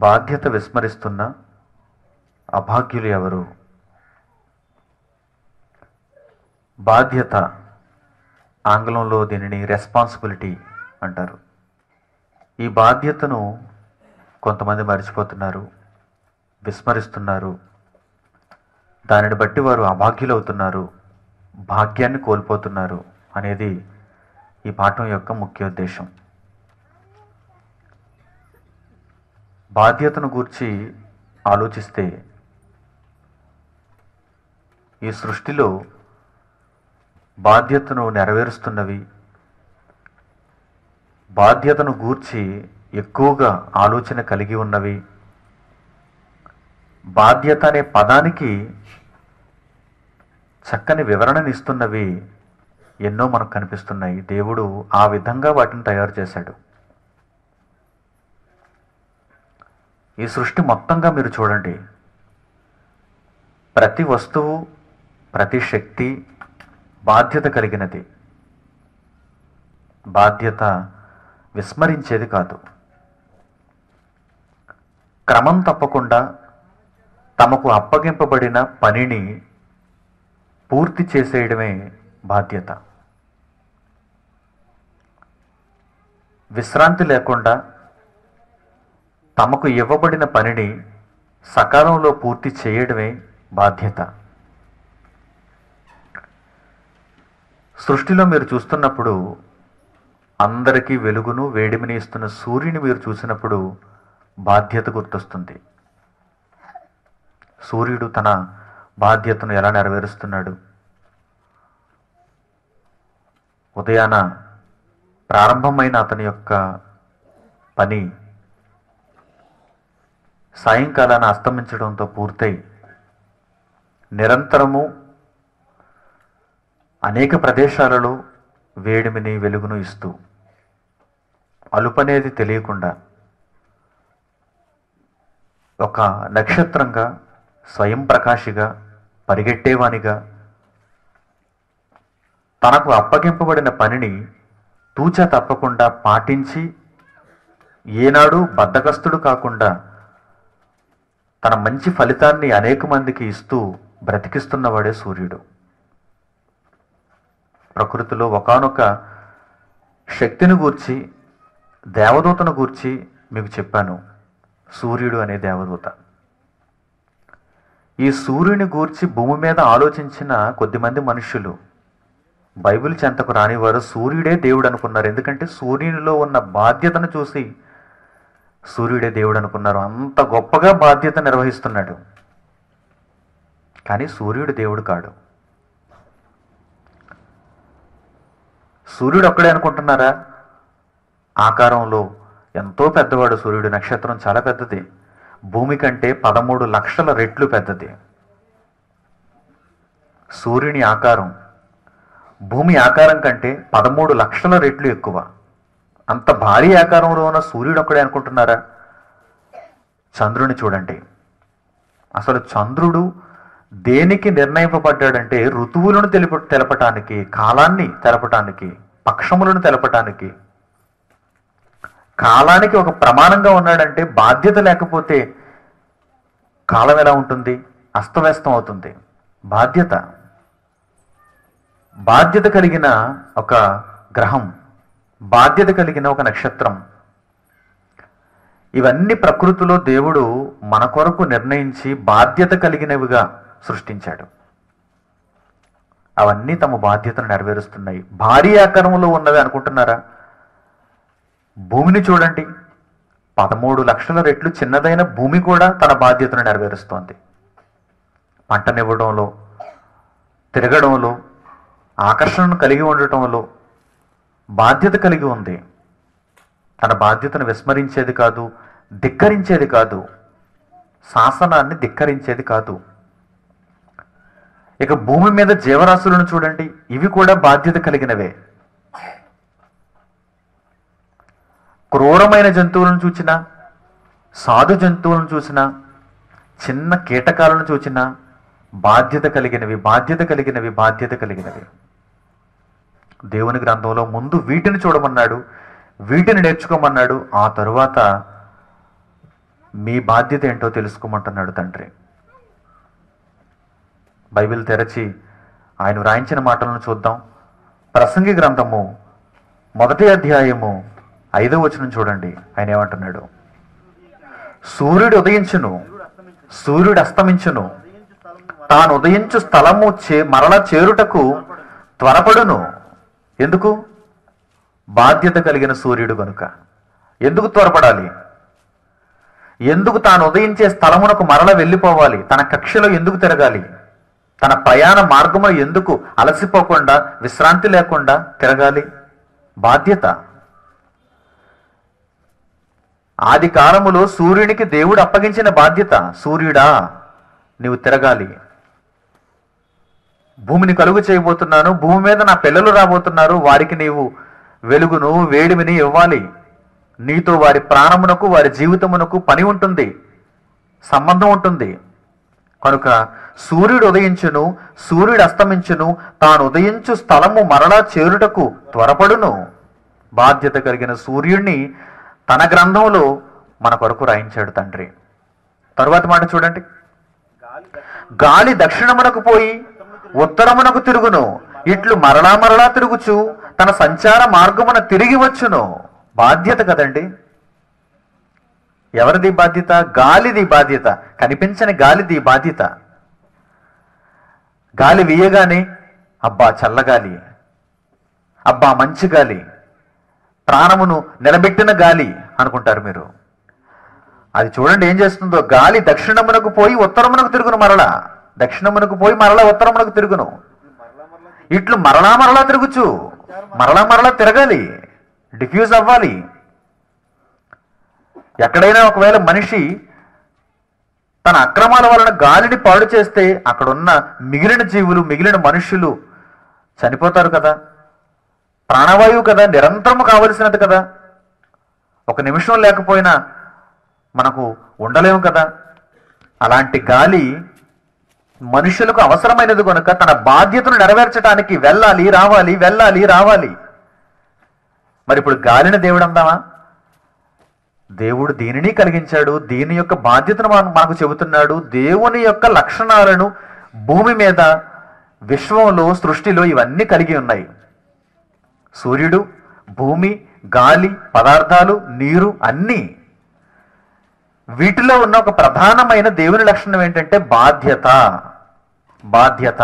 బాధ్యత విస్మరిస్తున్న అభాగ్యులు ఎవరు బాధ్యత ఆంగ్లంలో దీనిని రెస్పాన్సిబిలిటీ అంటారు ఈ బాధ్యతను కొంతమంది మర్చిపోతున్నారు విస్మరిస్తున్నారు దానిని బట్టి వారు అభాగ్యులవుతున్నారు భాగ్యాన్ని కోల్పోతున్నారు అనేది ఈ పాఠం యొక్క ముఖ్య ఉద్దేశం బాధ్యతను గూర్చి ఆలోచిస్తే ఈ సృష్టిలో బాధ్యతను నెరవేరుస్తున్నవి బాధ్యతను గూర్చి ఎక్కువగా ఆలోచన కలిగి ఉన్నవి బాధ్యత అనే పదానికి చక్కని వివరణనిస్తున్నవి ఎన్నో మనకు కనిపిస్తున్నాయి దేవుడు ఆ విధంగా వాటిని తయారు చేశాడు ఈ సృష్టి మొత్తంగా మీరు చూడండి ప్రతి వస్తువు ప్రతి శక్తి బాధ్యత కలిగినది బాధ్యత విస్మరించేది కాదు క్రమం తప్పకుండా తమకు అప్పగింపబడిన పనిని పూర్తి చేసేయడమే బాధ్యత విశ్రాంతి లేకుండా తమకు ఇవ్వబడిన పనిని సకాలంలో పూర్తి చేయడమే బాధ్యత సృష్టిలో మీరు చూస్తున్నప్పుడు అందరికీ వెలుగును వేడిమిని ఇస్తున్న సూర్యుని మీరు చూసినప్పుడు బాధ్యత గుర్తొస్తుంది సూర్యుడు తన బాధ్యతను ఎలా నెరవేరుస్తున్నాడు ఉదయాన ప్రారంభమైన అతని యొక్క పని సాయంకాలాన అస్తమించడంతో పూర్తయి నిరంతరము అనేక ప్రదేశాలలో వేడిమిని వెలుగును ఇస్తూ అలుపనేది తెలియకుండా ఒక నక్షత్రంగా స్వయం ప్రకాశిగా పరిగెట్టేవానిగా తనకు అప్పగింపబడిన పనిని తూచా తప్పకుండా పాటించి ఏనాడు బద్ధకస్తుడు కాకుండా తన మంచి ఫలితాన్ని అనేక మందికి ఇస్తూ బ్రతికిస్తున్నవాడే సూర్యుడు ప్రకృతిలో ఒకానొక శక్తిని గూర్చి దేవదూతను గూర్చి మీకు చెప్పాను సూర్యుడు అనే దేవదూత ఈ సూర్యుని గూర్చి భూమి మీద ఆలోచించిన కొద్దిమంది మనుషులు బైబిల్ చెంతకు రానివారు సూర్యుడే దేవుడు అనుకున్నారు ఎందుకంటే సూర్యునిలో ఉన్న బాధ్యతను చూసి సూర్యుడే దేవుడు అనుకున్నారు అంత గొప్పగా బాధ్యత నిర్వహిస్తున్నాడు కానీ సూర్యుడు దేవుడు కాడు సూర్యుడు ఒక్కడే అనుకుంటున్నారా ఆకారంలో ఎంతో పెద్దవాడు సూర్యుడు నక్షత్రం చాలా పెద్దది భూమి కంటే పదమూడు లక్షల రెట్లు పెద్దది సూర్యుని ఆకారం భూమి ఆకారం కంటే పదమూడు లక్షల రెట్లు ఎక్కువ అంత భారీ ఆకారంలో ఉన్న సూర్యుడు ఒక్కడే అనుకుంటున్నారా చంద్రుని చూడండి అసలు చంద్రుడు దేనికి నిర్ణయింపబడ్డాడంటే ఋతువులను తెలుప తెలపటానికి కాలాన్ని తెలపటానికి పక్షములను తెలపటానికి కాలానికి ఒక ప్రమాణంగా ఉన్నాడంటే బాధ్యత లేకపోతే కాలం ఎలా ఉంటుంది అస్తవ్యస్తం అవుతుంది బాధ్యత బాధ్యత కలిగిన ఒక గ్రహం బాధ్యత కలిగిన ఒక నక్షత్రం ఇవన్నీ ప్రకృతిలో దేవుడు మన కొరకు నిర్ణయించి బాధ్యత కలిగినవిగా సృష్టించాడు అవన్నీ తమ బాధ్యతను నెరవేరుస్తున్నాయి భారీ ఆకారంలో ఉన్నవి అనుకుంటున్నారా భూమిని చూడండి పదమూడు లక్షల రెట్లు చిన్నదైన భూమి కూడా తన బాధ్యతను నెరవేరుస్తోంది పంటనివ్వడంలో తిరగడంలో ఆకర్షణను కలిగి ఉండటంలో బాధ్యత కలిగి ఉంది తన బాధ్యతను విస్మరించేది కాదు ధిక్కరించేది కాదు శాసనాన్ని ధిక్కరించేది కాదు ఇక భూమి మీద జీవరాశులను చూడండి ఇవి కూడా బాధ్యత కలిగినవే క్రూరమైన జంతువులను చూచినా సాధు జంతువులను చూసినా చిన్న కీటకాలను చూచినా బాధ్యత కలిగినవి బాధ్యత కలిగినవి బాధ్యత కలిగినవి దేవుని గ్రంథంలో ముందు వీటిని చూడమన్నాడు వీటిని నేర్చుకోమన్నాడు ఆ తరువాత మీ బాధ్యత ఏంటో తెలుసుకోమంటున్నాడు తండ్రి బైబిల్ తెరచి ఆయన వ్రాయించిన మాటలను చూద్దాం ప్రసంగి గ్రంథము మొదటి అధ్యాయము ఐదో వచనం చూడండి ఆయన ఏమంటున్నాడు సూర్యుడు ఉదయించును సూర్యుడు అస్తమించును తాను ఉదయించు స్థలము చే మరల చేరుటకు త్వరపడును ఎందుకు బాధ్యత కలిగిన సూర్యుడు గనుక ఎందుకు త్వరపడాలి ఎందుకు తాను ఉదయించే స్థలమునకు మరల వెళ్ళిపోవాలి తన కక్షలో ఎందుకు తిరగాలి తన ప్రయాణ మార్గము ఎందుకు అలసిపోకుండా విశ్రాంతి లేకుండా తిరగాలి బాధ్యత ఆది కాలములో సూర్యునికి దేవుడు అప్పగించిన బాధ్యత సూర్యుడా నీవు తిరగాలి భూమిని కలుగు చేయబోతున్నాను భూమి మీద నా పిల్లలు రాబోతున్నారు వారికి నీవు వెలుగును వేడిమిని ఇవ్వాలి నీతో వారి ప్రాణమునకు వారి జీవితమునకు పని ఉంటుంది సంబంధం ఉంటుంది కనుక సూర్యుడు ఉదయించును సూర్యుడు అస్తమించును తాను ఉదయించు స్థలము మరలా చేరుటకు త్వరపడును బాధ్యత కలిగిన సూర్యుడిని తన గ్రంథంలో మన కొరకు రాయించాడు తండ్రి తరువాత మాట చూడండి గాలి దక్షిణమునకు పోయి ఉత్తరమునకు తిరుగును ఇట్లు మరలా మరలా తిరుగుచు తన సంచార మార్గమున తిరిగి వచ్చును బాధ్యత కదండి ఎవరిది బాధ్యత గాలిది బాధ్యత కనిపించని గాలిది బాధ్యత గాలి వీయగానే అబ్బా చల్లగాలి అబ్బా మంచి గాలి ప్రాణమును నిలబెట్టిన గాలి అనుకుంటారు మీరు అది చూడండి ఏం చేస్తుందో గాలి దక్షిణమునకు పోయి ఉత్తరమునకు తిరుగును మరలా దక్షిణమునకు పోయి మరలా ఉత్తరమునకు తిరుగును ఇట్లు మరలా మరలా తిరుగుచు మరలా మరలా తిరగాలి డిఫ్యూజ్ అవ్వాలి ఎక్కడైనా ఒకవేళ మనిషి తన అక్రమాల వలన గాలిని పాడు చేస్తే అక్కడున్న మిగిలిన జీవులు మిగిలిన మనుష్యులు చనిపోతారు కదా ప్రాణవాయువు కదా నిరంతరము కావలసినది కదా ఒక నిమిషం లేకపోయినా మనకు ఉండలేము కదా అలాంటి గాలి మనుషులకు అవసరమైనది కనుక తన బాధ్యతను నెరవేర్చడానికి వెళ్ళాలి రావాలి వెళ్ళాలి రావాలి మరి ఇప్పుడు గాలిని దేవుడు అందామా దేవుడు దీనిని కలిగించాడు దీని యొక్క బాధ్యతను మన- మనకు చెబుతున్నాడు దేవుని యొక్క లక్షణాలను భూమి మీద విశ్వంలో సృష్టిలో ఇవన్నీ కలిగి ఉన్నాయి సూర్యుడు భూమి గాలి పదార్థాలు నీరు అన్నీ వీటిలో ఉన్న ఒక ప్రధానమైన దేవుని లక్షణం ఏంటంటే బాధ్యత బాధ్యత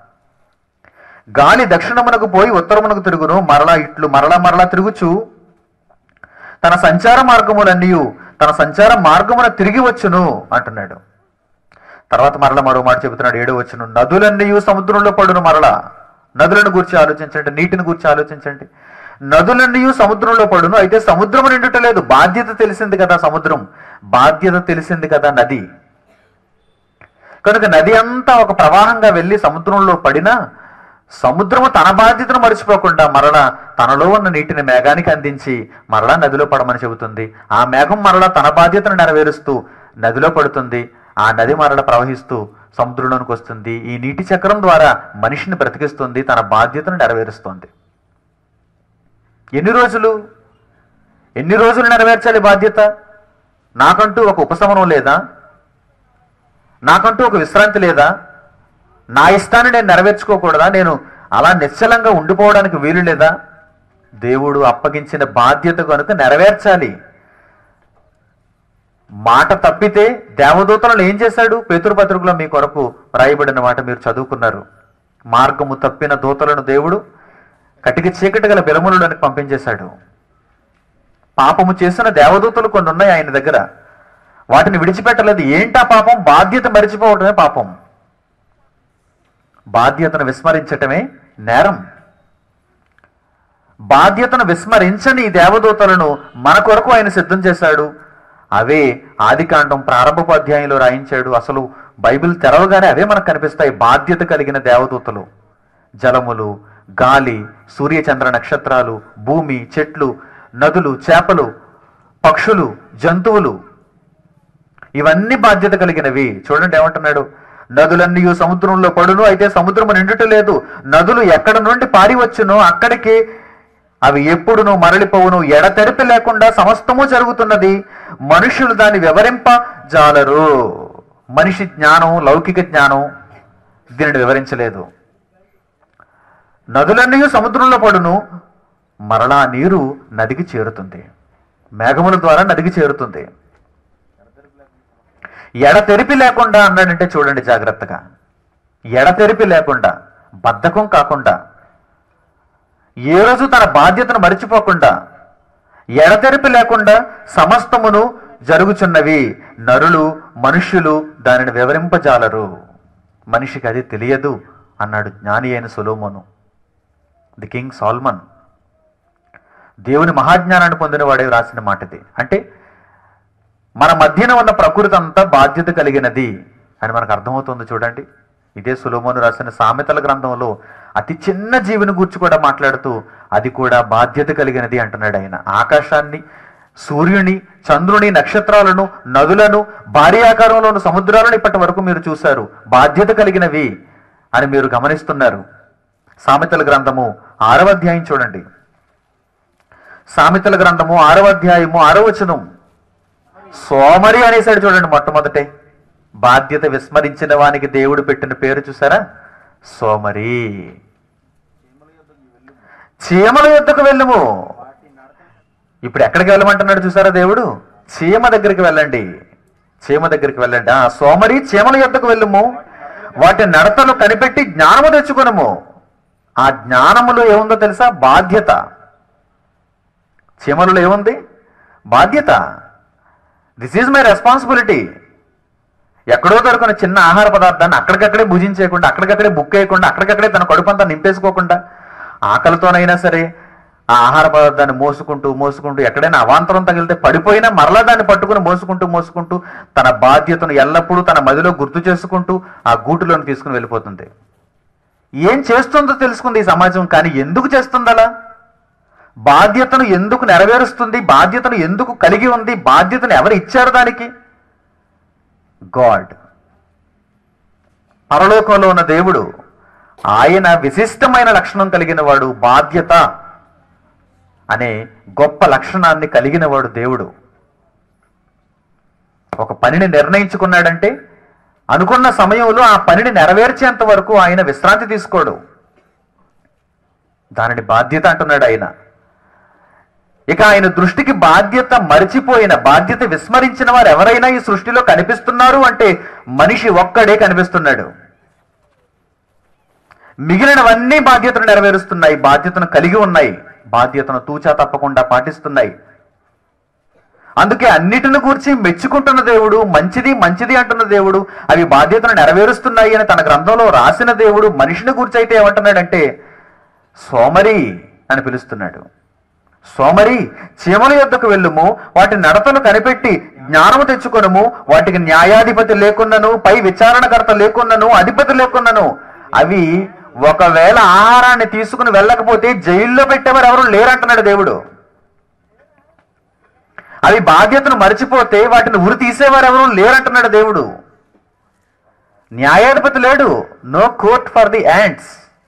గాలి దక్షిణమునకు పోయి ఉత్తరమునకు తిరుగును మరలా ఇట్లు మరలా మరలా తిరుగుచు తన సంచార మార్గములన్నీ తన సంచార మార్గమున తిరిగి వచ్చును అంటున్నాడు తర్వాత మరల మరో మాట చెబుతున్నాడు ఏడు వచ్చును నదులన్నీ సముద్రంలో పడును మరలా నదులను గురించి ఆలోచించండి నీటిని గురించి ఆలోచించండి నదులన్నీ సముద్రంలో పడును అయితే సముద్రం నిండుట లేదు బాధ్యత తెలిసింది కదా సముద్రం బాధ్యత తెలిసింది కదా నది కనుక నది అంతా ఒక ప్రవాహంగా వెళ్ళి సముద్రంలో పడినా సముద్రము తన బాధ్యతను మర్చిపోకుండా మరలా తనలో ఉన్న నీటిని మేఘానికి అందించి మరలా నదిలో పడమని చెబుతుంది ఆ మేఘం మరలా తన బాధ్యతను నెరవేరుస్తూ నదిలో పడుతుంది ఆ నది మరల ప్రవహిస్తూ సముద్రంలోనికి వస్తుంది ఈ నీటి చక్రం ద్వారా మనిషిని బ్రతికిస్తుంది తన బాధ్యతను నెరవేరుస్తుంది ఎన్ని రోజులు ఎన్ని రోజులు నెరవేర్చాలి బాధ్యత నాకంటూ ఒక ఉపశమనం లేదా నాకంటూ ఒక విశ్రాంతి లేదా నా ఇష్టాన్ని నేను నెరవేర్చుకోకూడదా నేను అలా నిశ్చలంగా ఉండిపోవడానికి వీలు లేదా దేవుడు అప్పగించిన బాధ్యత కనుక నెరవేర్చాలి మాట తప్పితే దేవదూతలను ఏం చేశాడు పేతురుపత్రికలో మీ కొరకు రాయబడిన మాట మీరు చదువుకున్నారు మార్గము తప్పిన దూతలను దేవుడు కటికి చీకటి గల బిలములలోనికి పంపించేశాడు పాపము చేసిన దేవదూతలు కొన్ని ఉన్నాయి ఆయన దగ్గర వాటిని విడిచిపెట్టలేదు ఏంటా పాపం బాధ్యత మరిచిపోవటమే పాపం బాధ్యతను విస్మరించటమే నేరం బాధ్యతను విస్మరించని ఈ దేవదూతలను మన కొరకు ఆయన సిద్ధం చేశాడు అవే ఆదికాండం ప్రారంభపు అధ్యాయంలో రాయించాడు అసలు బైబిల్ తెరవగానే అవే మనకు కనిపిస్తాయి బాధ్యత కలిగిన దేవదూతలు జలములు గాలి సూర్యచంద్ర నక్షత్రాలు భూమి చెట్లు నదులు చేపలు పక్షులు జంతువులు ఇవన్నీ బాధ్యత కలిగినవి చూడండి ఏమంటున్నాడు నదులన్నీ సముద్రంలో పడును అయితే సముద్రము నిండుట లేదు నదులు ఎక్కడ నుండి పారి వచ్చునో అక్కడికి అవి ఎప్పుడును మరలిపోవును ఎడతెరిపి లేకుండా సమస్తము జరుగుతున్నది మనుషులు దాన్ని వివరింప జాలరు మనిషి జ్ఞానం లౌకిక జ్ఞానం దీనిని వివరించలేదు నదులన్నీ సముద్రంలో పడును మరలా నీరు నదికి చేరుతుంది మేఘముల ద్వారా నదికి చేరుతుంది ఎడతెరిపి లేకుండా అన్నాడంటే చూడండి జాగ్రత్తగా ఎడతెరిపి లేకుండా బద్ధకం కాకుండా ఏ రోజు తన బాధ్యతను మరిచిపోకుండా ఎడతెరిపి లేకుండా సమస్తమును జరుగుచున్నవి నరులు మనుష్యులు దానిని వివరింపజాలరు మనిషికి అది తెలియదు అన్నాడు జ్ఞాని అయిన సొలోమోను ది కింగ్ సాల్మన్ దేవుని మహాజ్ఞానాన్ని పొందినవాడే రాసిన మాట ఇది అంటే మన మధ్యన ఉన్న ప్రకృతి అంతా బాధ్యత కలిగినది అని మనకు అర్థమవుతుంది చూడండి ఇదే సులోమోను రాసిన సామెతల గ్రంథంలో అతి చిన్న జీవిని గురించి కూడా మాట్లాడుతూ అది కూడా బాధ్యత కలిగినది అంటున్నాడు ఆయన ఆకాశాన్ని సూర్యుని చంద్రుని నక్షత్రాలను నదులను భారీ ఆకారంలోని సముద్రాలను ఇప్పటి వరకు మీరు చూశారు బాధ్యత కలిగినవి అని మీరు గమనిస్తున్నారు సామెతల గ్రంథము ఆరవ అధ్యాయం చూడండి సామెతల గ్రంథము ఆరవ అధ్యాయము ఆరవ వచనం సోమరి అనేసాడు చూడండి మొట్టమొదటే బాధ్యత విస్మరించిన వానికి దేవుడు పెట్టిన పేరు చూసారా సోమరి చీమల యుద్ధకు వెళ్ళుము ఇప్పుడు ఎక్కడికి వెళ్ళమంటున్నాడు చూసారా దేవుడు చీమ దగ్గరికి వెళ్ళండి చీమ దగ్గరికి వెళ్ళండి ఆ సోమరి చీమల యుద్ధకు వెళ్ళుము వాటి నడతలు కనిపెట్టి జ్ఞానము తెచ్చుకునము ఆ జ్ఞానములో ఏముందో తెలుసా బాధ్యత చీమలలో ఏముంది బాధ్యత దిస్ ఈజ్ మై రెస్పాన్సిబిలిటీ ఎక్కడో దొరకని చిన్న ఆహార పదార్థాన్ని అక్కడికక్కడే భుజించేయకుండా అక్కడికక్కడే బుక్ చేయకుండా అక్కడికక్కడే తన కడుపంతా నింపేసుకోకుండా ఆకలితోనైనా సరే ఆ ఆహార పదార్థాన్ని మోసుకుంటూ మోసుకుంటూ ఎక్కడైనా అవాంతరం తగిలితే పడిపోయినా మరలా దాన్ని పట్టుకుని మోసుకుంటూ మోసుకుంటూ తన బాధ్యతను ఎల్లప్పుడూ తన మదిలో గుర్తు చేసుకుంటూ ఆ గూటులోని తీసుకుని వెళ్ళిపోతుంది ఏం చేస్తుందో తెలుసుకుంది ఈ సమాజం కానీ ఎందుకు చేస్తుంది అలా బాధ్యతను ఎందుకు నెరవేరుస్తుంది బాధ్యతను ఎందుకు కలిగి ఉంది బాధ్యతను ఎవరు ఇచ్చారు దానికి గాడ్ పరలోకంలో ఉన్న దేవుడు ఆయన విశిష్టమైన లక్షణం కలిగిన వాడు బాధ్యత అనే గొప్ప లక్షణాన్ని కలిగిన వాడు దేవుడు ఒక పనిని నిర్ణయించుకున్నాడంటే అనుకున్న సమయంలో ఆ పనిని నెరవేర్చేంత వరకు ఆయన విశ్రాంతి తీసుకోడు దానిని బాధ్యత అంటున్నాడు ఆయన ఇక ఆయన దృష్టికి బాధ్యత మరిచిపోయిన బాధ్యత విస్మరించిన వారు ఎవరైనా ఈ సృష్టిలో కనిపిస్తున్నారు అంటే మనిషి ఒక్కడే కనిపిస్తున్నాడు మిగిలినవన్నీ బాధ్యతను నెరవేరుస్తున్నాయి బాధ్యతను కలిగి ఉన్నాయి బాధ్యతను తూచా తప్పకుండా పాటిస్తున్నాయి అందుకే అన్నిటిని గురించి మెచ్చుకుంటున్న దేవుడు మంచిది మంచిది అంటున్న దేవుడు అవి బాధ్యతను నెరవేరుస్తున్నాయి అని తన గ్రంథంలో రాసిన దేవుడు మనిషిని గురించి అయితే ఏమంటున్నాడంటే సోమరి అని పిలుస్తున్నాడు సోమరి చీమల యొద్దకు వెళ్ళుము వాటి నడతను కనిపెట్టి జ్ఞానము తెచ్చుకొనుము వాటికి న్యాయాధిపతి లేకున్నను పై విచారణకర్త లేకున్నను అధిపతి లేకున్నను అవి ఒకవేళ ఆహారాన్ని తీసుకుని వెళ్ళకపోతే జైల్లో పెట్టేవారు ఎవరు లేరంటున్నాడు దేవుడు అవి బాధ్యతను మర్చిపోతే వాటిని ఉరి తీసేవారు ఎవరు లేరంటున్నాడు దేవుడు న్యాయాధిపతి లేడు no court for the ants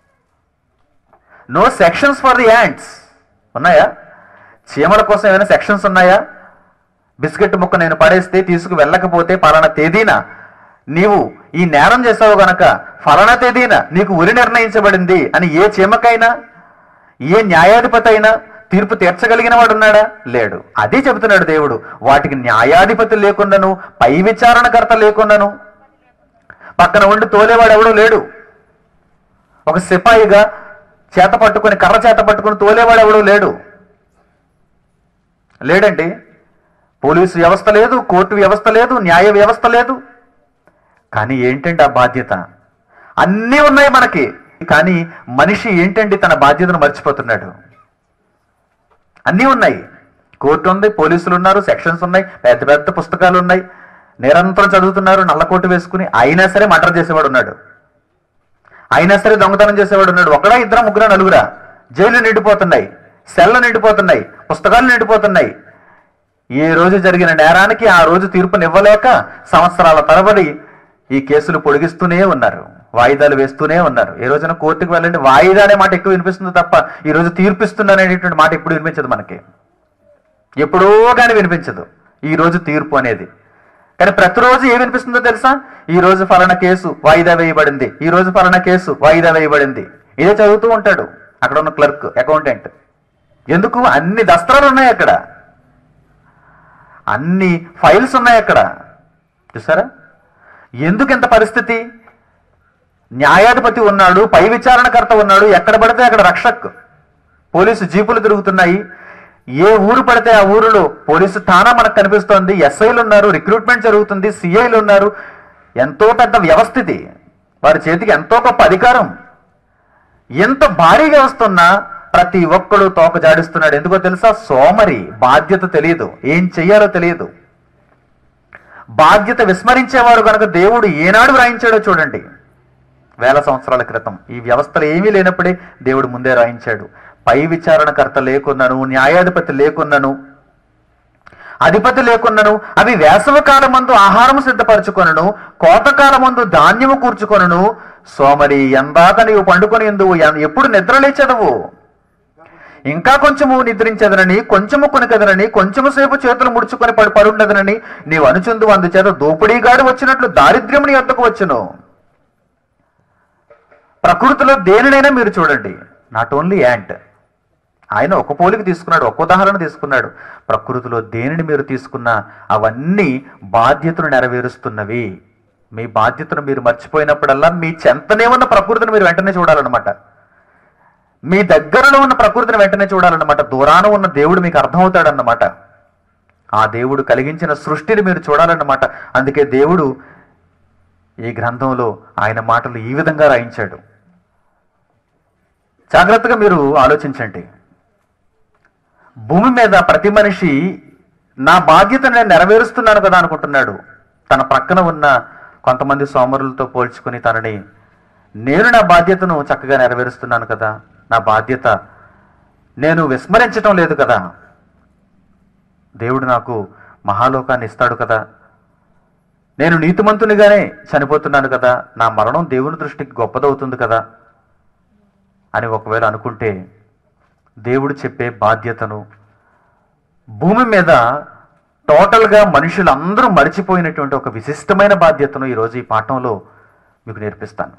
no sections for the ants ఉన్నాయా చీమల కోసం ఏమైనా సెక్షన్స్ ఉన్నాయా బిస్కెట్ ముక్క నేను పడేస్తే తీసుకు వెళ్ళకపోతే పలానా తేదీన నీవు ఈ నేరం చేసావు గనక ఫలానా తేదీన నీకు ఉరి నిర్ణయించబడింది అని ఏ చీమకైనా ఏ న్యాయాధిపతి అయినా తీర్పు తీర్చగలిగిన వాడు ఉన్నాడా లేడు అదే చెబుతున్నాడు దేవుడు వాటికి న్యాయాధిపతి లేకుండాను పై విచారణకర్త లేకుండాను పక్కన ఉండి తోలేవాడు ఎవడో లేడు ఒక సిపాయిగా చేత పట్టుకొని కర్ర చేత పట్టుకొని తోలేవాడు ఎవడో లేడు లేడండి పోలీసు వ్యవస్థ లేదు కోర్టు వ్యవస్థ లేదు న్యాయ వ్యవస్థ లేదు కానీ ఏంటండి ఆ బాధ్యత అన్నీ ఉన్నాయి మనకి కానీ మనిషి ఏంటండి తన బాధ్యతను మర్చిపోతున్నాడు అన్నీ ఉన్నాయి కోర్టు ఉంది పోలీసులు ఉన్నారు సెక్షన్స్ ఉన్నాయి పెద్ద పెద్ద పుస్తకాలు ఉన్నాయి నిరంతరం చదువుతున్నారు నల్లకోటు వేసుకుని అయినా సరే మర్డర్ చేసేవాడు ఉన్నాడు అయినా సరే దొంగతనం చేసేవాడు ఉన్నాడు ఒకడా ఇద్దరు ముగ్గురా నలుగురా జైలు నిండిపోతున్నాయి సెల్లు నిండిపోతున్నాయి పుస్తకాలు నిండిపోతున్నాయి ఏ రోజు జరిగిన నేరానికి ఆ రోజు తీర్పునివ్వలేక సంవత్సరాల తరబడి ఈ కేసులు పొడిగిస్తూనే ఉన్నారు వాయిదాలు వేస్తూనే ఉన్నారు ఏ రోజున కోర్టుకు వెళ్ళండి వాయిదా అనే మాట ఎక్కువ వినిపిస్తుంది తప్ప ఈ రోజు తీర్పిస్తున్నాను అనేటువంటి మాట ఎప్పుడు వినిపించదు మనకి ఎప్పుడో కానీ వినిపించదు ఈ రోజు తీర్పు అనేది కానీ ప్రతిరోజు ఏం వినిపిస్తుందో తెలుసా ఈ రోజు ఫలానా కేసు వాయిదా వేయబడింది ఈ రోజు ఫలానా కేసు వాయిదా వేయబడింది ఇదే చదువుతూ ఉంటాడు అక్కడ ఉన్న క్లర్క్ అకౌంటెంట్ ఎందుకు అన్ని దస్త్రాలు ఉన్నాయి అక్కడ అన్ని ఫైల్స్ ఉన్నాయి అక్కడ చూసారా ఎందుకు ఇంత పరిస్థితి న్యాయాధిపతి ఉన్నాడు పై విచారణకర్త ఉన్నాడు ఎక్కడ పడితే అక్కడ రక్షక్ పోలీసు జీపులు తిరుగుతున్నాయి ఏ ఊరు పడితే ఆ ఊరిలో పోలీసు ఠాణా మనకు కనిపిస్తోంది ఎస్ఐలు ఉన్నారు రిక్రూట్మెంట్ జరుగుతుంది సిఐలు ఉన్నారు ఎంతో పెద్ద వ్యవస్థ ఇది వారి చేతికి ఎంతో గొప్ప అధికారం ఎంత భారీ వ్యవస్థ ఉన్నా ప్రతి ఒక్కడు తోక జాడిస్తున్నాడు ఎందుకో తెలుసా సోమరి బాధ్యత తెలియదు ఏం చెయ్యాలో తెలియదు బాధ్యత విస్మరించేవారు కనుక దేవుడు ఏనాడు వ్రాయించాడో చూడండి వేల సంవత్సరాల క్రితం ఈ వ్యవస్థలు ఏమీ లేనప్పుడే దేవుడు ముందే రాయించాడు పై విచారణకర్త లేకున్నాను న్యాయాధిపతి లేకున్నాను అధిపతి లేకున్నను అవి వేసవ కాలమందు ఆహారము సిద్ధపరచుకొనను కోతకాలమందు ధాన్యము కూర్చుకొనను సోమరి ఎందాక నీవు పండుకొని ఎందువు ఎప్పుడు నిద్ర లేచదవు ఇంకా కొంచెము నిద్రించదనని కొంచెము కొనికదనని కొంచెము సేపు చేతులు ముడుచుకొని పడి పడుండదనని నీవు అనుచుందు అందుచేత దోపిడీగాడు వచ్చినట్లు దారిద్ర్యము నీ వద్దకు వచ్చును ప్రకృతిలో దేనినైనా మీరు చూడండి నాట్ ఓన్లీ యాంట్ ఆయన ఒక పోలిక తీసుకున్నాడు ఒక ఉదాహరణ తీసుకున్నాడు ప్రకృతిలో దేనిని మీరు తీసుకున్నా అవన్నీ బాధ్యతను నెరవేరుస్తున్నవి మీ బాధ్యతను మీరు మర్చిపోయినప్పుడల్లా మీ చెంతనే ఉన్న ప్రకృతిని మీరు వెంటనే చూడాలన్నమాట మీ దగ్గరలో ఉన్న ప్రకృతిని వెంటనే చూడాలన్నమాట దూరాన ఉన్న దేవుడు మీకు అర్థమవుతాడన్నమాట ఆ దేవుడు కలిగించిన సృష్టిని మీరు చూడాలన్నమాట అందుకే దేవుడు ఈ గ్రంథంలో ఆయన మాటలు ఈ విధంగా రాయించాడు జాగ్రత్తగా మీరు ఆలోచించండి భూమి మీద ప్రతి మనిషి నా బాధ్యత నేను నెరవేరుస్తున్నాను కదా అనుకుంటున్నాడు తన ప్రక్కన ఉన్న కొంతమంది సోమరులతో పోల్చుకుని తనని నేను నా బాధ్యతను చక్కగా నెరవేరుస్తున్నాను కదా నా బాధ్యత నేను విస్మరించటం లేదు కదా దేవుడు నాకు మహాలోకాన్ని ఇస్తాడు కదా నేను నీతిమంతునిగానే చనిపోతున్నాను కదా నా మరణం దేవుని దృష్టికి గొప్పదవుతుంది కదా అని ఒకవేళ అనుకుంటే దేవుడు చెప్పే బాధ్యతను భూమి మీద టోటల్గా మనుషులందరూ మరిచిపోయినటువంటి ఒక విశిష్టమైన బాధ్యతను ఈరోజు ఈ పాఠంలో మీకు నేర్పిస్తాను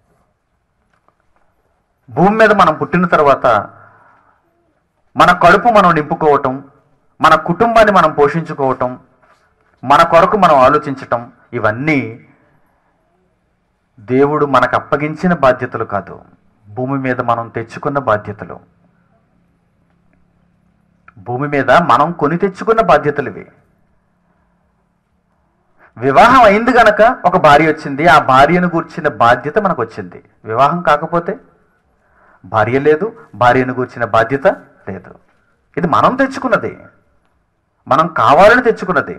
భూమి మీద మనం పుట్టిన తర్వాత మన కడుపు మనం నింపుకోవటం మన కుటుంబాన్ని మనం పోషించుకోవటం మన కొరకు మనం ఆలోచించటం ఇవన్నీ దేవుడు మనకు అప్పగించిన బాధ్యతలు కాదు భూమి మీద మనం తెచ్చుకున్న బాధ్యతలు భూమి మీద మనం కొని తెచ్చుకున్న బాధ్యతలు ఇవి వివాహం అయింది గనక ఒక భార్య వచ్చింది ఆ భార్యను గూర్చిన బాధ్యత మనకు వచ్చింది వివాహం కాకపోతే భార్య లేదు భార్యను గూర్చిన బాధ్యత లేదు ఇది మనం తెచ్చుకున్నది మనం కావాలని తెచ్చుకున్నది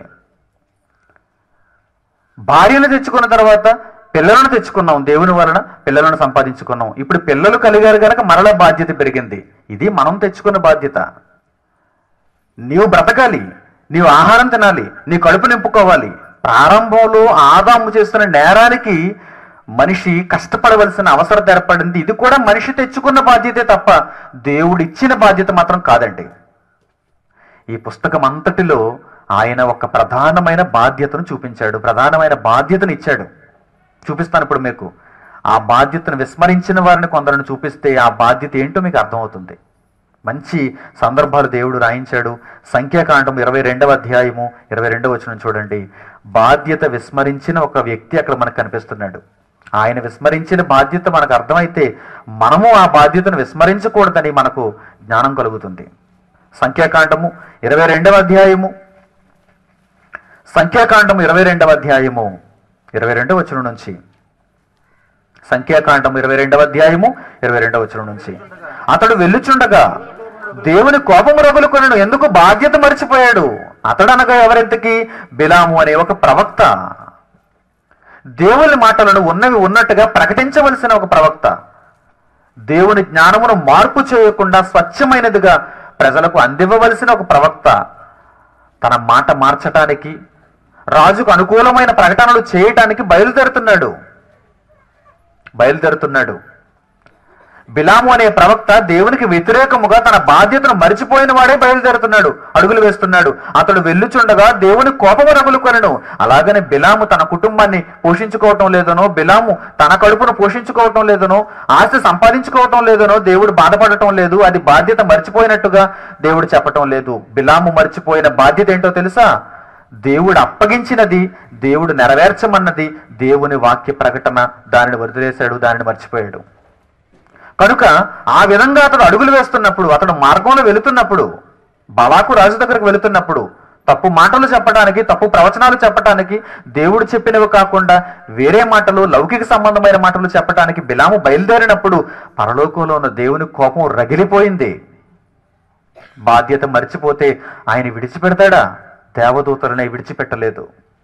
భార్యను తెచ్చుకున్న తర్వాత పిల్లలను తెచ్చుకున్నాం దేవుని వలన పిల్లలను సంపాదించుకున్నాం ఇప్పుడు పిల్లలు కలిగారు గనక మరల బాధ్యత పెరిగింది ఇది మనం తెచ్చుకున్న బాధ్యత నీవు బ్రతకాలి నీవు ఆహారం తినాలి నీ కడుపు నింపుకోవాలి ప్రారంభంలో ఆదాము చేస్తున్న నేరానికి మనిషి కష్టపడవలసిన అవసరం ఏర్పడింది ఇది కూడా మనిషి తెచ్చుకున్న బాధ్యతే తప్ప దేవుడు ఇచ్చిన బాధ్యత మాత్రం కాదండి ఈ పుస్తకం అంతటిలో ఆయన ఒక ప్రధానమైన బాధ్యతను చూపించాడు ప్రధానమైన బాధ్యతను ఇచ్చాడు చూపిస్తాను ఇప్పుడు మీకు ఆ బాధ్యతను విస్మరించిన వారిని కొందరిని చూపిస్తే ఆ బాధ్యత ఏంటో మీకు అర్థమవుతుంది మంచి సందర్భాలు దేవుడు రాయించాడు సంఖ్యాకాండం ఇరవై రెండవ అధ్యాయము ఇరవై రెండవ వచనం చూడండి బాధ్యత విస్మరించిన ఒక వ్యక్తి అక్కడ మనకు కనిపిస్తున్నాడు ఆయన విస్మరించిన బాధ్యత మనకు అర్థమైతే మనము ఆ బాధ్యతను విస్మరించకూడదని మనకు జ్ఞానం కలుగుతుంది సంఖ్యాకాండము ఇరవై రెండవ అధ్యాయము సంఖ్యాకాండము ఇరవై రెండవ అధ్యాయము ఇరవై రెండవ వచనం నుంచి సంఖ్యాకాండం ఇరవై రెండవ అధ్యాయము ఇరవై రెండవ వచనం నుంచి అతడు వెళ్ళుచుండగా దేవుని కోపము రగులుకొనను ఎందుకు బాధ్యత మర్చిపోయాడు అతడు అనగా ఎవరెంతకి బిలాము అనే ఒక ప్రవక్త దేవుని మాటలను ఉన్నవి ఉన్నట్టుగా ప్రకటించవలసిన ఒక ప్రవక్త దేవుని జ్ఞానమును మార్పు చేయకుండా స్వచ్ఛమైనదిగా ప్రజలకు అందివ్వవలసిన ఒక ప్రవక్త తన మాట మార్చటానికి రాజుకు అనుకూలమైన ప్రకటనలు చేయటానికి బయలుదేరుతున్నాడు బయలుదేరుతున్నాడు బిలాము అనే ప్రవక్త దేవునికి వ్యతిరేకముగా తన బాధ్యతను మరిచిపోయిన వాడే బయలుదేరుతున్నాడు అడుగులు వేస్తున్నాడు అతడు వెళ్ళుచుండగా దేవుని కోపము రగులుకొనను అలాగనే బిలాము తన కుటుంబాన్ని పోషించుకోవటం లేదనో బిలాము తన కడుపును పోషించుకోవటం లేదనో ఆస్తి సంపాదించుకోవటం లేదనో దేవుడు బాధపడటం లేదు అది బాధ్యత మర్చిపోయినట్టుగా దేవుడు చెప్పటం లేదు బిలాము మర్చిపోయిన బాధ్యత ఏంటో తెలుసా దేవుడు అప్పగించినది దేవుడు నెరవేర్చమన్నది దేవుని వాక్య ప్రకటన దానిని వదిలేశాడు దానిని మర్చిపోయాడు కనుక ఆ విధంగా అతడు అడుగులు వేస్తున్నప్పుడు అతడు మార్గంలో వెళుతున్నప్పుడు బలాకు రాజు దగ్గరకు వెళుతున్నప్పుడు తప్పు మాటలు చెప్పడానికి తప్పు ప్రవచనాలు చెప్పడానికి దేవుడు చెప్పినవి కాకుండా వేరే మాటలు లౌకిక సంబంధమైన మాటలు చెప్పడానికి బిలాము బయలుదేరినప్పుడు పరలోకంలో ఉన్న దేవుని కోపం రగిలిపోయింది బాధ్యత మర్చిపోతే ఆయన విడిచిపెడతాడా దేవదూతలనే విడిచిపెట్టలేదు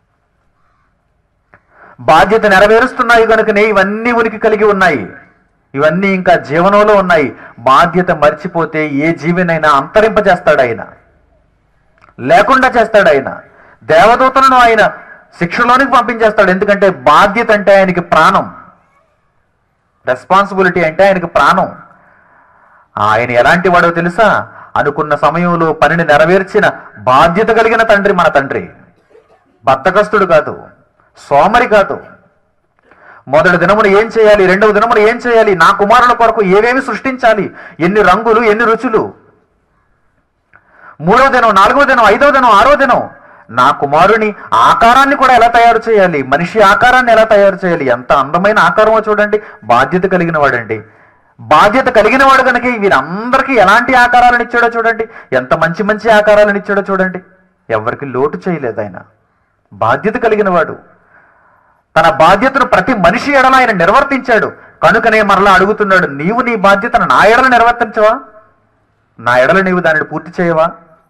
బాధ్యత నెరవేరుస్తున్నాయి కనుకనే ఇవన్నీ ఉనికి కలిగి ఉన్నాయి ఇవన్నీ ఇంకా జీవనంలో ఉన్నాయి బాధ్యత మర్చిపోతే ఏ జీవినైనా అంతరింపజేస్తాడు ఆయన లేకుండా చేస్తాడు ఆయన దేవదూతలను ఆయన శిక్షలోనికి పంపించేస్తాడు ఎందుకంటే బాధ్యత అంటే ఆయనకి ప్రాణం రెస్పాన్సిబిలిటీ అంటే ఆయనకి ప్రాణం ఆయన ఎలాంటి వాడో తెలుసా అనుకున్న సమయంలో పనిని నెరవేర్చిన బాధ్యత కలిగిన తండ్రి మన తండ్రి బద్దకస్తుడు కాదు సోమరి కాదు మొదటి దినమున ఏం చేయాలి రెండవ దినమున ఏం చేయాలి నా కుమారుల కొరకు ఏవేమి సృష్టించాలి ఎన్ని రంగులు ఎన్ని రుచులు మూడో దినం నాలుగో దినం ఐదో దినం ఆరో దినం నా కుమారుని ఆకారాన్ని కూడా ఎలా తయారు చేయాలి మనిషి ఆకారాన్ని ఎలా తయారు చేయాలి ఎంత అందమైన ఆకారమో చూడండి బాధ్యత కలిగిన వాడండి బాధ్యత కలిగిన వాడు కనుక వీరందరికీ ఎలాంటి ఆకారాలను ఇచ్చాడో చూడండి ఎంత మంచి మంచి ఆకారాలను ఇచ్చాడో చూడండి ఎవరికి లోటు చేయలేదు ఆయన బాధ్యత కలిగిన వాడు తన బాధ్యతను ప్రతి మనిషి ఎడల ఆయన నిర్వర్తించాడు కనుకనే మరలా అడుగుతున్నాడు నీవు నీ బాధ్యతను నా ఎడల నిర్వర్తించవా నా ఎడల నీవు దానిని పూర్తి చేయవా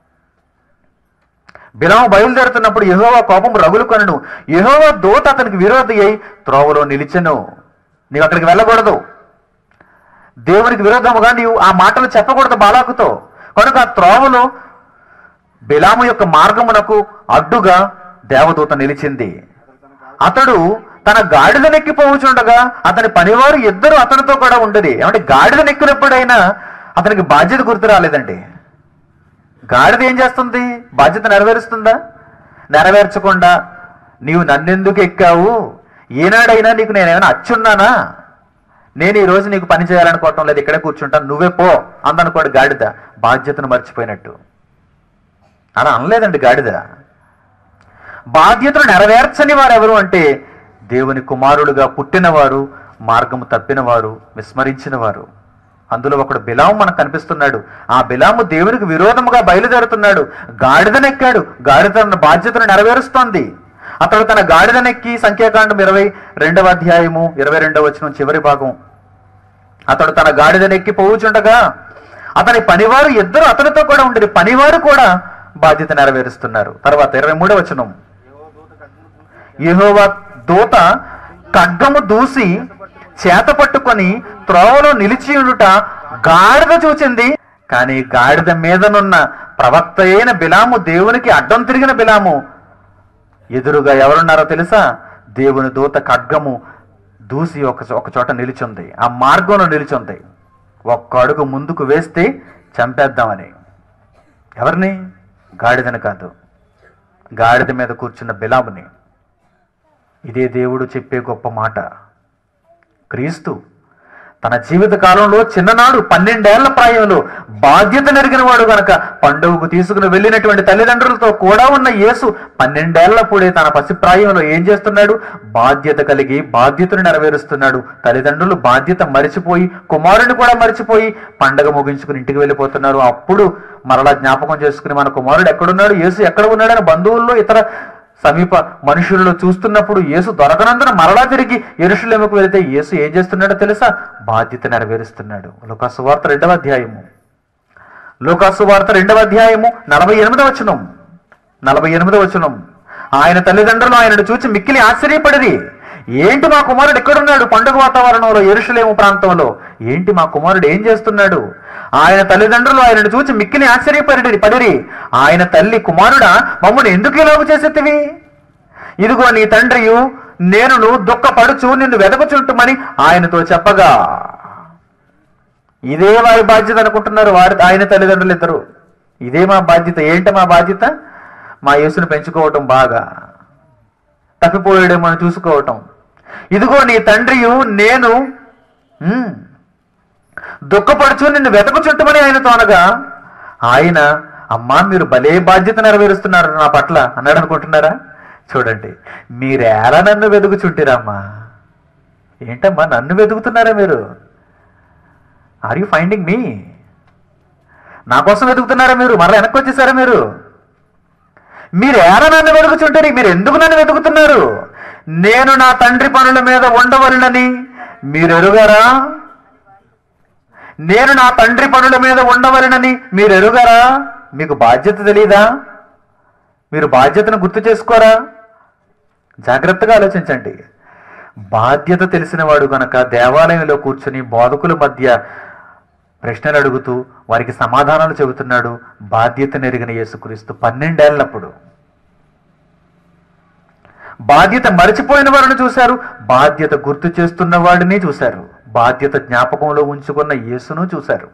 బిలాము బయలుదేరుతున్నప్పుడు యెహోవా కోపం రగులు కొనను యెహోవా దోత అతనికి విరోధి అయి త్రోవలో నిలిచెను నీవు అక్కడికి వెళ్ళకూడదు దేవునికి విరోధముగా నీవు ఆ మాటలు చెప్పకూడదు బాలాకుతో కనుక ఆ త్రోవలో బిలాము యొక్క మార్గమునకు అడ్డుగా దేవదూత నిలిచింది అతడు తన గాడిద నెక్కిపోవచుండగా అతని పనివారు ఇద్దరు అతనితో కూడా ఉండేది ఏమంటే గాడిద నెక్కినప్పుడైనా అతనికి బాధ్యత గుర్తు రాలేదండి గాడిద ఏం చేస్తుంది బాధ్యత నెరవేరుస్తుందా నెరవేర్చకుండా నీవు నన్నెందుకు ఎక్కావు ఏనాడైనా నీకు నేనేమైనా అచ్చున్నానా నేను ఈ రోజు నీకు పని చేయాలనుకోవటం లేదు ఇక్కడే కూర్చుంటాను నువ్వే పో అందనుకోడు గాడిద బాధ్యతను మర్చిపోయినట్టు అలా అనలేదండి గాడిద బాధ్యతను నెరవేర్చని వారు ఎవరు అంటే దేవుని కుమారులుగా పుట్టినవారు మార్గము తప్పినవారు విస్మరించిన వారు అందులో ఒకడు బిలాము మనకు కనిపిస్తున్నాడు ఆ బిలాము దేవునికి విరోధముగా బయలుదేరుతున్నాడు గాడిదనెక్కాడు గాడిద తన బాధ్యతను నెరవేరుస్తోంది అతడు తన గాడిదనెక్కి సంఖ్యాకాండం ఇరవై రెండవ అధ్యాయము ఇరవై రెండవ వచనం చివరి భాగం అతడు తన గాడిదనెక్కి పోవుచుండగా అతని పనివారు ఇద్దరు అతనితో కూడా ఉండేది పనివారు కూడా బాధ్యత నెరవేరుస్తున్నారు తర్వాత ఇరవై మూడవ వచనం యెహోవా దూత ఖడ్గము దూసి చేత పట్టుకొని త్రోవలో నిలిచి ఉండుట గాడిద చూచింది కానీ గాడిద మీదనున్న ప్రవక్త అయిన బిలాము దేవునికి అడ్డం తిరిగిన బిలాము ఎదురుగా ఎవరున్నారో తెలుసా దేవుని దూత ఖడ్గము దూసి ఒక ఒక చోట నిలిచుంది ఆ మార్గంలో నిలిచుంది ఒక్క అడుగు ముందుకు వేస్తే చంపేద్దామని ఎవరిని గాడిదని కాదు గాడిద మీద కూర్చున్న బిలాముని ఇదే దేవుడు చెప్పే గొప్ప మాట క్రీస్తు తన జీవిత కాలంలో చిన్ననాడు పన్నెండేళ్ల ప్రాయంలో బాధ్యత నెరిగిన వాడు గనక పండుగకు తీసుకుని వెళ్ళినటువంటి తల్లిదండ్రులతో కూడా ఉన్న యేసు పన్నెండేళ్లప్పుడే తన పసిప్రాయంలో ఏం చేస్తున్నాడు బాధ్యత కలిగి బాధ్యతను నెరవేరుస్తున్నాడు తల్లిదండ్రులు బాధ్యత మరిచిపోయి కుమారుని కూడా మరిచిపోయి పండగ ముగించుకుని ఇంటికి వెళ్ళిపోతున్నారు అప్పుడు మరలా జ్ఞాపకం చేసుకుని మన కుమారుడు ఎక్కడున్నాడు యేసు ఎక్కడ ఉన్నాడని బంధువుల్లో ఇతర సమీప మనుషుల్లో చూస్తున్నప్పుడు యేసు దొరకనందున మరలా తిరిగి ఎరుషులేముకు వెళితే యేసు ఏం చేస్తున్నాడో తెలుసా బాధ్యత నెరవేరుస్తున్నాడు లోకాసు వార్త రెండవ అధ్యాయము లోకాసు వార్త రెండవ అధ్యాయము నలభై ఎనిమిదవ వచనం నలభై ఎనిమిదవ వచనం ఆయన తల్లిదండ్రులు ఆయనను చూచి మిక్కిలి ఆశ్చర్యపడిరి ఏంటి మా కుమారుడు ఎక్కడున్నాడు పండుగ వాతావరణంలో ఎరుషులేము ప్రాంతంలో ఏంటి మా కుమారుడు ఏం చేస్తున్నాడు ఆయన తల్లిదండ్రులు ఆయనను చూచి మిక్కిలి ఆశ్చర్యపడి పడిరి ఆయన తల్లి కుమారుడా మమ్మల్ని ఎందుకు ఇలాగ చేసేతివి ఇదిగో నీ తండ్రియు నేనును దుఃఖపడుచు నిన్ను వెదకుచుంటుమని ఆయనతో చెప్పగా ఇదే వారి బాధ్యత అనుకుంటున్నారు వారి ఆయన తల్లిదండ్రులు ఇద్దరు ఇదే మా బాధ్యత ఏంటి మా బాధ్యత మా యేసును పెంచుకోవటం బాగా తప్పిపోయాడేమో అని చూసుకోవటం ఇదిగో నీ తండ్రియు నేను ఉమ్, దుఃఖపడుచు నిన్ను వెతకుచుంటమని ఆయనతో అనగా ఆయన అమ్మా మీరు భలే బాధ్యత నెరవేరుస్తున్నారు నా పట్ల అన్నాడు అనుకుంటున్నారా చూడండి మీరేలా నన్ను వెతుకుచుంటిరమ్మా ఏంటమ్మా నన్ను వెతుకుతున్నారా మీరు ఆర్ యూ ఫైండింగ్ మీ నా కోసం వెతుకుతున్నారా మీరు మరలా వెనక్కి వచ్చేసారా మీరు మీరు ఏలా నన్ను వెతుకుచుంటారు మీరు ఎందుకు నన్ను వెతుకుతున్నారు నేను నా తండ్రి పనుల మీద ఉండవలనని మీరు ఎరుగారా నేను నా తండ్రి పనుల మీద ఉండవలనని మీరు ఎరుగారా మీకు బాధ్యత తెలీదా మీరు బాధ్యతను గుర్తు చేసుకోరా జాగ్రత్తగా ఆలోచించండి బాధ్యత తెలిసినవాడు గనక దేవాలయంలో కూర్చుని బోధకుల మధ్య ప్రశ్నలు అడుగుతూ వారికి సమాధానాలు చెబుతున్నాడు బాధ్యత నెరిగిన యేసుక్రీస్తు పన్నెండేళ్లప్పుడు బాధ్యత మరచిపోయిన వారిని చూశారు బాధ్యత గుర్తు చేస్తున్న వాడిని చూశారు బాధ్యత జ్ఞాపకంలో ఉంచుకున్న యేసును చూశారు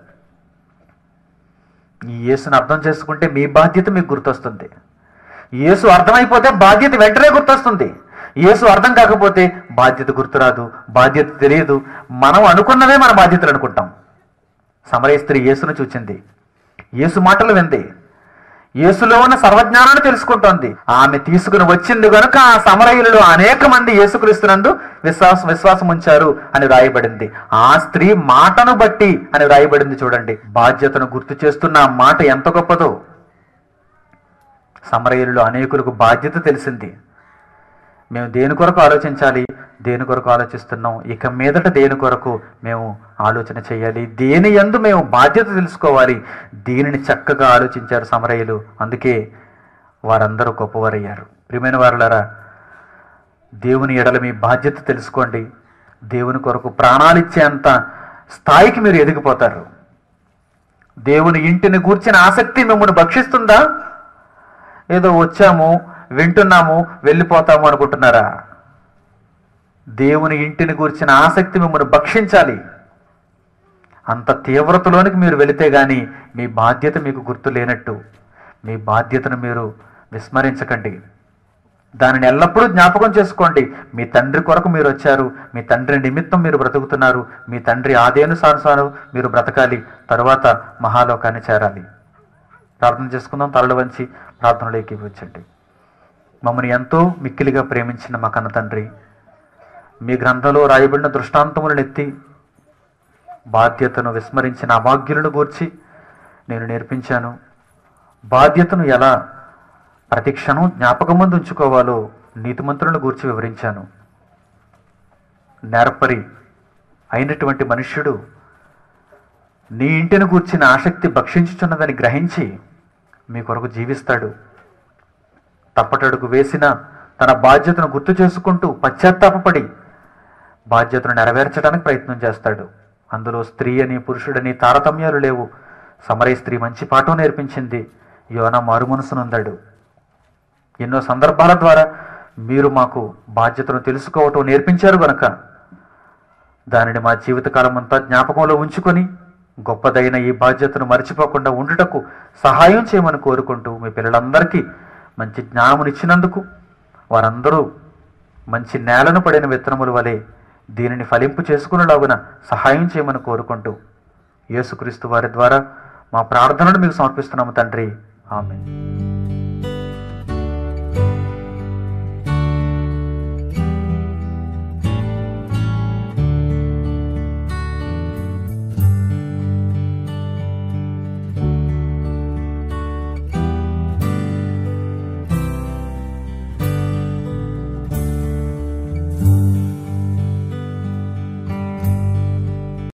ఈ యేసును అర్థం చేసుకుంటే మీ బాధ్యత మీకు గుర్తొస్తుంది యేసు అర్థమైపోతే బాధ్యత వెంటనే గుర్తొస్తుంది యేసు అర్థం కాకపోతే బాధ్యత గుర్తురాదు బాధ్యత తెలియదు మనం అనుకున్నవే మన బాధ్యతలు అనుకుంటాం సమరయ స్త్రీ యేసును చూచింది యేసు మాటలు వింది యేసులో ఉన్న సర్వజ్ఞానాన్ని తెలుసుకుంటోంది ఆమె తీసుకుని వచ్చింది గనుక ఆ సమరయులలో అనేక మంది యేసుక్రీస్తునందు విశ్వాసం విశ్వాసం ఉంచారు అని రాయబడింది ఆ స్త్రీ మాటను బట్టి అని రాయబడింది చూడండి బాధ్యతను గుర్తు చేస్తున్న ఆ మాట ఎంత గొప్పదో సమరయులలో అనేకులకు బాధ్యత తెలిసింది మేము దేని కొరకు ఆలోచించాలి దేని కొరకు ఆలోచిస్తున్నాం ఇక మీదట దేని కొరకు మేము ఆలోచన చేయాలి దేని యందు మేము బాధ్యత తెలుసుకోవాలి దీనిని చక్కగా ఆలోచించారు సమరయులు అందుకే వారందరూ గొప్పవారయ్యారు ప్రియమైన వారులారా దేవుని ఎడల మీ బాధ్యత తెలుసుకోండి దేవుని కొరకు ప్రాణాలిచ్చేంత స్థాయికి మీరు ఎదిగిపోతారు దేవుని ఇంటిని గూర్చిన ఆసక్తి మిమ్మల్ని భక్షిస్తుందా ఏదో వచ్చాము వింటున్నాము వెళ్ళిపోతాము అనుకుంటున్నారా దేవుని ఇంటిని గూర్చిన ఆసక్తి మిమ్మల్ని భక్షించాలి అంత తీవ్రతలోనికి మీరు వెళితే గాని మీ బాధ్యత మీకు గుర్తు లేనట్టు మీ బాధ్యతను మీరు విస్మరించకండి దానిని ఎల్లప్పుడూ జ్ఞాపకం చేసుకోండి మీ తండ్రి కొరకు మీరు వచ్చారు మీ తండ్రి నిమిత్తం మీరు బ్రతుకుతున్నారు మీ తండ్రి ఆదేనుసానుసారం మీరు బ్రతకాలి తరువాత మహాలోకాన్ని చేరాలి ప్రార్థన చేసుకుందాం తరలు వంచి ప్రార్థనలోకి వచ్చండి మమ్మల్ని ఎంతో మిక్కిలిగా ప్రేమించిన మా కన్న తండ్రి మీ గ్రంథంలో రాయబడిన దృష్టాంతములను ఎత్తి బాధ్యతను విస్మరించిన అభాగ్యులను గూర్చి నేను నేర్పించాను బాధ్యతను ఎలా ప్రతి క్షణం జ్ఞాపకం ముందు ఉంచుకోవాలో నీతిమంతులను గూర్చి వివరించాను నేర్పరి అయినటువంటి మనుష్యుడు నీ ఇంటిని గూర్చిన ఆసక్తి భక్షించుచున్నదని గ్రహించి మీ కొరకు జీవిస్తాడు తప్పటడుగు వేసిన తన బాధ్యతను గుర్తు చేసుకుంటూ పశ్చాత్తాపపడి బాధ్యతను నెరవేర్చడానికి ప్రయత్నం చేస్తాడు అందులో స్త్రీ అని పురుషుడని తారతమ్యాలు లేవు సమరయ స్త్రీ మంచి పాఠం నేర్పించింది యోన మారుమనసునుందాడు ఎన్నో సందర్భాల ద్వారా మీరు మాకు బాధ్యతను తెలుసుకోవటం నేర్పించారు గనక దానిని మా జీవితకాలం అంతా జ్ఞాపకంలో ఉంచుకొని గొప్పదైన ఈ బాధ్యతను మర్చిపోకుండా ఉండుటకు సహాయం చేయమని కోరుకుంటూ మీ పిల్లలందరికీ మంచి జ్ఞానమునిచ్చినందుకు వారందరూ మంచి నేలను పడిన విత్తనముల వలె దీనిని ఫలింపు చేసుకునేలాగున సహాయం చేయమని కోరుకుంటూ యేసుక్రీస్తు వారి ద్వారా మా ప్రార్థనను మీకు సమర్పిస్తున్నాము తండ్రి ఆమె